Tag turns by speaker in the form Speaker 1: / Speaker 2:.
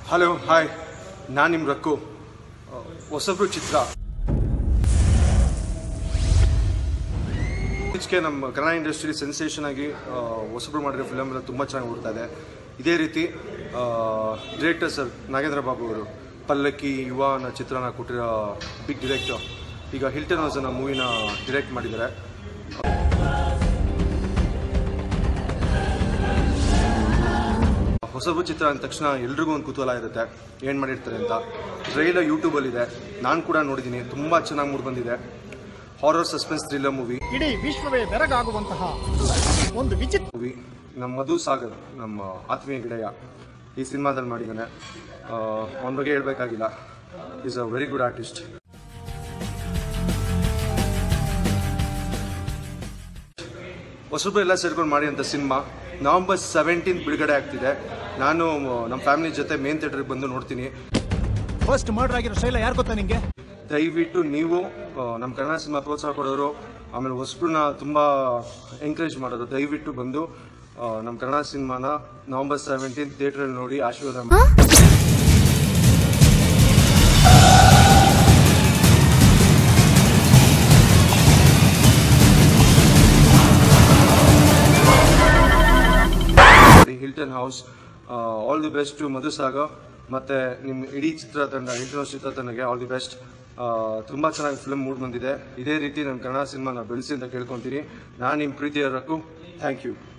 Speaker 1: hello hi ನಾನು ನಿಮ್ಮ ರಕ್ಕು ಆ, ಹೊಸಬ್ರು ಚಿತ್ರ ಇತ್ತೀಚೆಗೆ ನಮ್ಮ ಕನ್ನಡ ಇಂಡಸ್ಟ್ರಿ ಸೆನ್ಸೇಷನ್ ಆಗಿ ಆ, ಹೊಸಬ್ರು ಮಾಡಿರೋ ಫಿಲಮ್ ಎಲ್ಲ ತುಂಬ ಚೆನ್ನಾಗಿ ಓಡ್ತಾ ಇದೆ ಇದೇ ರೀತಿ ಡೈರೆಕ್ಟರ್ ಸರ್ ನಾಗೇಂದ್ರ ಬಾಬು ಅವರು ಪಲ್ಲಕ್ಕಿ ಯುವ ಅನ್ನೋ ಚಿತ್ರನ ಕೊಟ್ಟಿರೋ ಬಿಗ್ ಡೈರೆಕ್ಟರ್ ಈಗ ಹಿಲ್ಟನ್ ಹೌಸ್ ಅನ್ನೋ ಮೂವಿನ ಡೈರೆಕ್ಟ್ ಮಾಡಿದ್ದಾರೆ ಹೊಸಬು ಚಿತ್ರ ಅಂದ ತಕ್ಷಣ ಎಲ್ರಿಗೂ ಒಂದು ಕುತೂಹಲ ಇರುತ್ತೆ ಏನು ಮಾಡಿರ್ತಾರೆ ಅಂತ ಟ್ರೈಲರ್ ಯೂಟ್ಯೂಬಲ್ಲಿದೆ ನಾನು ಕೂಡ ನೋಡಿದ್ದೀನಿ ತುಂಬ ಚೆನ್ನಾಗಿ ಮೂಡಿ ಬಂದಿದೆ ಹಾರರ್ ಸಸ್ಪೆನ್ಸ್ ಥ್ರಿಲ್ಲರ್ ಮೂವಿ
Speaker 2: ಇಡೀ ವಿಶ್ವವೇ ಬೆರಗಾಗುವಂತಹ ಒಂದು ವಿಚಿತ್ರ
Speaker 1: ಮೂವಿ ನಮ್ಮ ಮಧು ಸಾಗರ್ ನಮ್ಮ ಆತ್ಮೀಯ ಗೆಳೆಯ ಈ ಸಿನಿಮಾದಲ್ಲಿ ಮಾಡಿದ್ದಾನೆ ಅವನ ಬಗ್ಗೆ ಹೇಳಬೇಕಾಗಿಲ್ಲ is a very good artist ಹೊಸಬ್ರು ಎಲ್ಲ ಸೇರ್ಕೊಂಡು ಮಾಡಿ ಅಂತ ಸಿನಿಮಾ ನವಂಬರ್ ಸೆವೆಂಟೀನ್ ಬಿಡುಗಡೆ ಆಗ್ತಿದೆ ನಾನು ನಮ್ಮ ಫ್ಯಾಮಿಲಿ ಜೊತೆ ಮೇನ್ ಥಿಯೇಟರ್ಗೆ ಬಂದು ನೋಡ್ತೀನಿ
Speaker 2: ಫಸ್ಟ್ ಮರ್ಡರ್ ಆಗಿರೋ ಶೈಲ ಯಾರು ಗೊತ್ತಾ ನಿಂಗೆ
Speaker 1: ದಯವಿಟ್ಟು ನೀವು ಆ, ನಮ್ಮ ಕನ್ನಡ ಸಿನಿಮಾ ಪ್ರೋತ್ಸಾಹ ಕೊಡೋರು ಆಮೇಲೆ ಹೊಸಬ್ರನ್ನ ತುಂಬ ಎಂಕರೇಜ್ ಮಾಡೋರು ದಯವಿಟ್ಟು ಬಂದು ಆ, ನಮ್ಮ ಕನ್ನಡ ಸಿನಿಮಾನ ನವಂಬರ್ ಸೆವೆಂಟೀನ್ ಥಿಯೇಟ್ರಲ್ಲಿ ನೋಡಿ ಆಶೀರ್ವಾದ ಮಾಡಿ Hilton house all the best to Madhusagar ಮತ್ತೆ ನಿಮ್ಮ ಇಡೀ ಚಿತ್ರತಂಡ ಹಿಲ್ಟನ್ ಹೌಸ್ ಚಿತ್ರತಂಡಗೆ ಆಲ್ ದಿ ಬೆಸ್ಟ್ ತುಂಬ ಚೆನ್ನಾಗಿ ಫಿಲ್ಮ್ ಮೂಡ್ ಬಂದಿದೆ ಇದೇ ರೀತಿ ನಮ್ಮ ಕನ್ನಡ ಸಿನಿಮಾನ ಬೆಳೆಸಿ ಅಂತ ಕೇಳ್ಕೊತೀನಿ ನಾನು ನಿಮ್ಮ ಪ್ರೀತಿಯ ರಕ್ಕು ಥ್ಯಾಂಕ್ ಯು